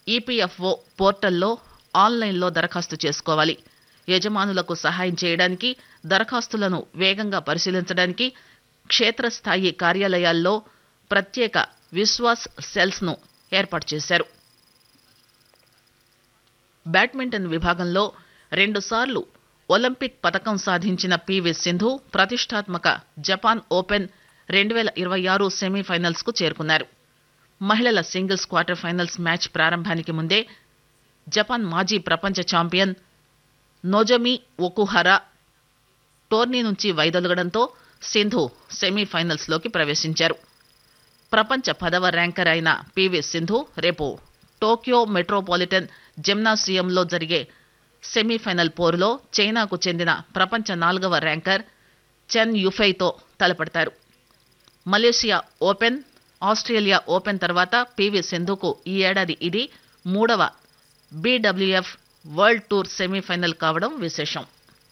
EPFO పోర్టల్లో ఆన్లైన్లో దరఖాస్తు చేసుకోవాలి యజమానులకు సహాయం చేయడానికి దరఖాస్తులను వేగంగా పరిశీలించడానికి క్షేత్రస్థాయి కార్యాలయాల్లో ప్రత్యేక విశ్వాస్ సెల్స్ను ఏర్పాటు చేశారు బ్యాడ్మింటన్ విభాగంలో రెండుసార్లు ఒలింపిక్ పతకం సాధించిన పివి సింధు ప్రతిష్టాత్మక జపాన్ ఓపెన్ రెండు వేల ఇరవై ఆరు సెమీఫైనల్స్ కు చేరుకున్నారు మహిళల సింగిల్స్ క్వార్టర్ ఫైనల్స్ మ్యాచ్ ప్రారంభానికి ముందే జపాన్ మాజీ ప్రపంచ ఛాంపియన్ నోజమి ఒకుహరా టోర్నీ నుంచి వైదొలగడంతో సింధు సెమీఫైనల్స్ లోకి ప్రవేశించారు ప్రపంచ పదవ ర్యాంకర్ అయిన పివి సింధు రేపు టోక్యో మెట్రోపాలిటన్ జిమ్నాసియంలో జరిగే సెమీఫైనల్ పోరులో చైనాకు చెందిన ప్రపంచ నాలుగవ ర్యాంకర్ చెన్ యుఫైతో తలపడతారు మలేషియా ఓపెన్ ఆస్ట్రేలియా ఓపెన్ తర్వాత పివి సింధుకు ఈ ఏడాది ఇది మూడవ బీడబ్ల్యూఎఫ్ వరల్డ్ టూర్ సెమీఫైనల్ కావడం విశేషం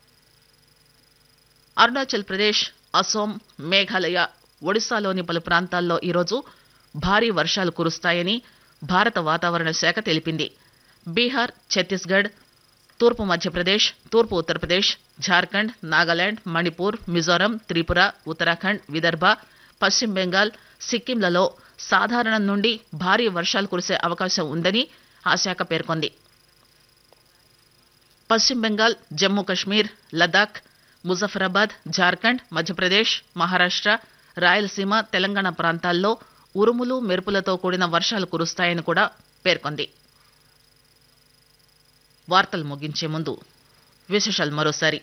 అరుణాచల్ ప్రదేశ్ అసోం మేఘాలయ ఒడిశాలోని పలు ప్రాంతాల్లో ఈరోజు భారీ వర్షాలు కురుస్తాయని భారత వాతావరణ శాఖ తెలిపింది బీహార్ ఛత్తీస్గఢ్ తూర్పు మధ్యప్రదేశ్ తూర్పు ఉత్తరప్రదేశ్ ఝార్ఖండ్ నాగాలాండ్ మణిపూర్ మిజోరం త్రిపుర ఉత్తరాఖండ్ విదర్భ పశ్చిమ బెంగాల్ సిక్కింలలో సాధారణం నుండి భారీ వర్షాలు కురిసే అవకాశం ఉందని ఆ శాఖ పేర్కొంది పశ్చిమ బెంగాల్ జమ్మూ కశ్మీర్ లదాఖ్ ముజఫరాబాద్ జార్ఖండ్ మధ్యప్రదేశ్ మహారాష్ట్ర రాయలసీమ తెలంగాణ ప్రాంతాల్లో ఉరుములు మెరుపులతో కూడిన వర్షాలు కురుస్తాయని కూడా పేర్కొంది వార్తలు ముగించే ముందు విశేషాలు మరోసారి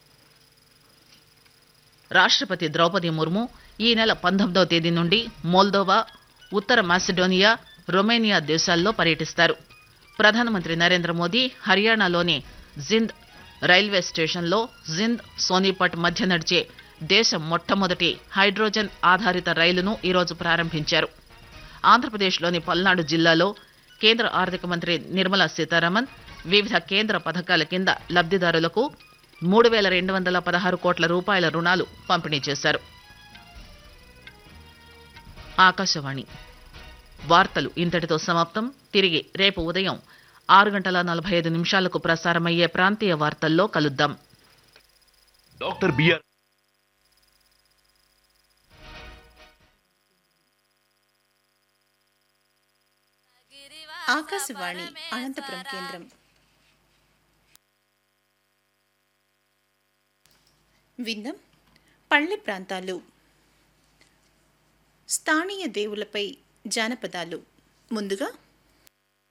రాష్ట్రపతి ద్రౌపది ముర్ము ఈ నెల పంతొమ్మిదవ తేదీ నుండి మోల్దోవా ఉత్తర మాసిడోనియా రొమేనియా దేశాల్లో పర్యటిస్తారు ప్రధానమంత్రి నరేంద్ర మోదీ హర్యానాలోని జింద్ రైల్వే స్టేషన్లో జింద్ సోనీపట్ మధ్య నడిచే దేశ మొట్టమొదటి హైడ్రోజన్ ఆధారిత రైలును ఈరోజు ప్రారంభించారు ఆంధ్రప్రదేశ్లోని పల్నాడు జిల్లాలో కేంద్ర ఆర్థిక మంత్రి నిర్మలా సీతారామన్ వివిధ కేంద్ర పథకాల కింద లబ్దిదారులకు మూడు వేల రెండు వందల పదహారు కోట్ల రూపాయల రుణాలు పంపిణీ చేశారు ఆకాశవాణి వార్తలు ఇంతటితో సమాప్తం తిరిగి రేపు ఉదయం ఆరు గంటల నలభై ఐదు నిమిషాలకు ప్రసారమయ్యే ప్రాంతీయ వార్తల్లో కలుద్దాం డాక్టర్ బిఆర్ ఆకాశవాణి అనంతపురం కేంద్రం విందం పల్లె ప్రాంతాలు స్థానీయ దేవులపై జానపదాలు ముందుగా